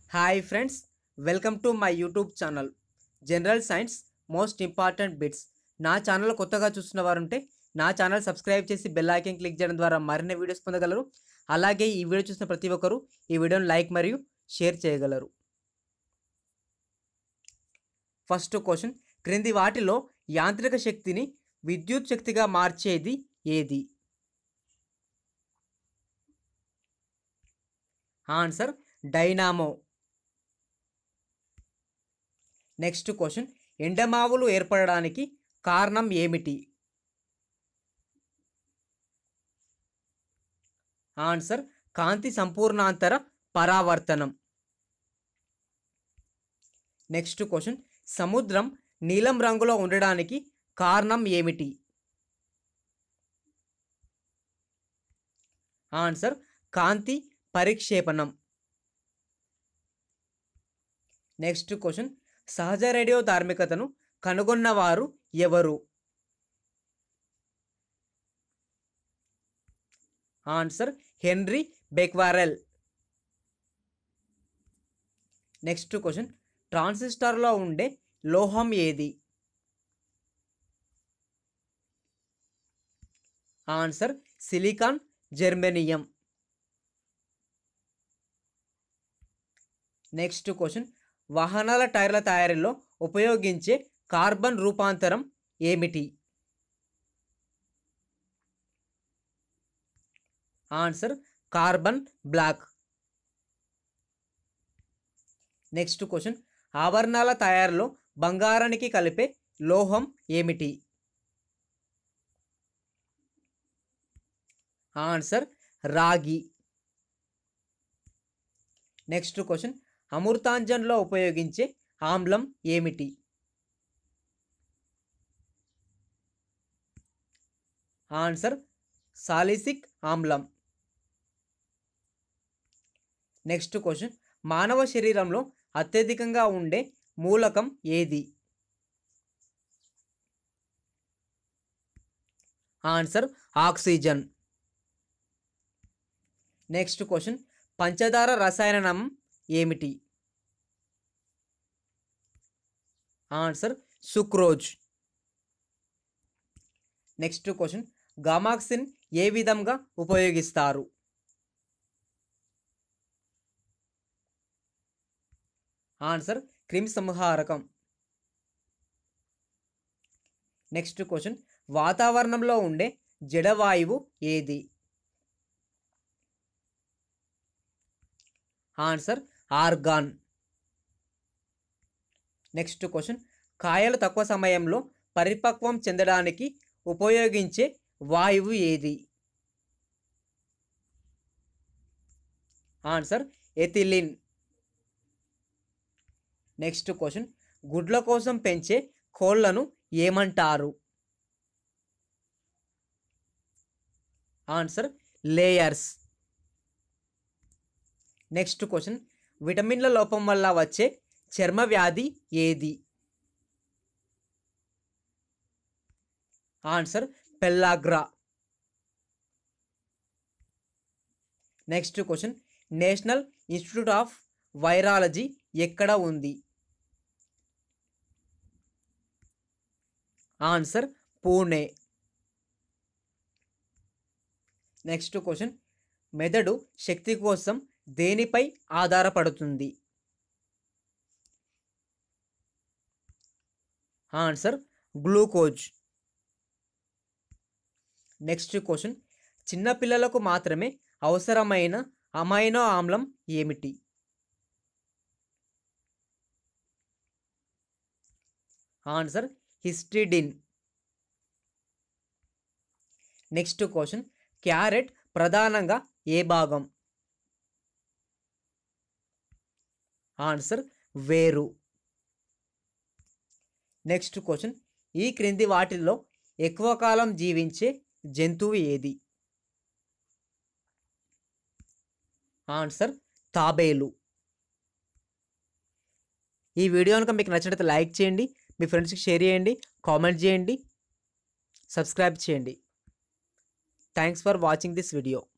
hi friends welcome to my YouTube channel general science most important bits నా channel కొత్తగా చూస్తున్న వారు ఉంటే నా ఛానల్ సబ్స్క్రైబ్ చేసి బెల్ ఐకాన్ క్లిక్ చేయడం ద్వారా మరిన్ని వీడియోస్ పొందగలరు అలాగే ఈ వీడియో చూసిన ప్రతి ఒక్కరూ ఈ వీడియోని లైక్ మరియు షేర్ చేయగలరు ఫస్ట్ క్వశ్చన్ క్రింది వాటిలో యాంత్రిక శక్తిని విద్యుత్ శక్తిగా మార్చేది ఏది ఆన్సర్ డైనామో నెక్స్ట్ క్వశ్చన్ ఎండమావులు ఏర్పడడానికి కారణం ఏమిటి ఆన్సర్ కాంతి సంపూర్ణాంతర పరావర్తనం నెక్స్ట్ క్వశ్చన్ సముద్రం నీలం రంగులో ఉండడానికి కారణం ఏమిటి ఆన్సర్ కాంతి పరిక్షేపణం నెక్స్ట్ క్వశ్చన్ సహజ రేడియో ధార్మికతను కనుగొన్నవారు ఎవరు answer Henry Becquerel next question ట్రాన్సిస్టర్లో ఉండే లోహం ఏది answer silicon germanium next question వాహనాల టైర్ల తయారీలో ఉపయోగించే కార్బన్ రూపాంతరం ఏమిటి answer carbon black next question ఆభరణాల తయారీలో బంగారానికి కలిపే లోహం ఏమిటి ఆన్సర్ రాగి నెక్స్ట్ క్వశ్చన్ అమృతాంజన్లో ఉపయోగించే ఆమ్లం ఏమిటి ఆన్సర్ సాలిసిక్ ఆమ్లం నెక్స్ట్ క్వశ్చన్ మానవ శరీరంలో అత్యధికంగా ఉండే మూలకం ఏది ఆన్సర్ ఆక్సిజన్ నెక్స్ట్ క్వశ్చన్ పంచదార రసాయనం ఏమిటి answer sucrose next question gammaxene ఏ విధంగా ఉపయోగిస్తారు ఆన్సర్ క్రిమి సంహారకం నెక్స్ట్ క్వశ్చన్ వాతావరణంలో ఉండే జడవాయువు ఏది ఆన్సర్ ఆర్గాన్ నెక్స్ట్ క్వశ్చన్ కాయలు తక్కువ సమయంలో పరిపక్వం చెందడానికి ఉపయోగించే వాయువు ఏది ఆన్సర్ ఎథిలిన్ నెక్స్ట్ క్వశ్చన్ గుడ్ల కోసం పెంచే కోళ్లను ఏమంటారు ఆన్సర్ లేయర్స్ నెక్స్ట్ క్వశ్చన్ విటమిన్ల లోపం వల్ల వచ్చే చర్మ వ్యాధి ఏది answer pellagra next question National Institute of Virology ఎక్కడ ఉంది ఆన్సర్ పూణే నెక్స్ట్ క్వశ్చన్ మెదడు శక్తి కోసం దేనిపై ఆధారపడుతుంది ఆన్సర్ గ్లూకోజ్ నెక్స్ట్ క్వశ్చన్ చిన్నపిల్లలకు మాత్రమే అవసరమైన అమైనో ఆమ్లం ఏమిటి answer histidine next question carrot ప్రధానంగా ఏ భాగం ఆన్సర్ వేరు నెక్స్ట్ క్వశ్చన్ ఈ క్రింది వాటిల్లో ఎక్కువ కాలం జీవించే జంతువు ఏది ఆన్సర్ తాబేలు ఈ వీడియో కనుక మీకు నచ్చినట్లయితే లైక్ చేయండి మీ ఫ్రెండ్స్కి షేర్ చేయండి కామెంట్ చేయండి సబ్స్క్రైబ్ చేయండి thanks for watching this video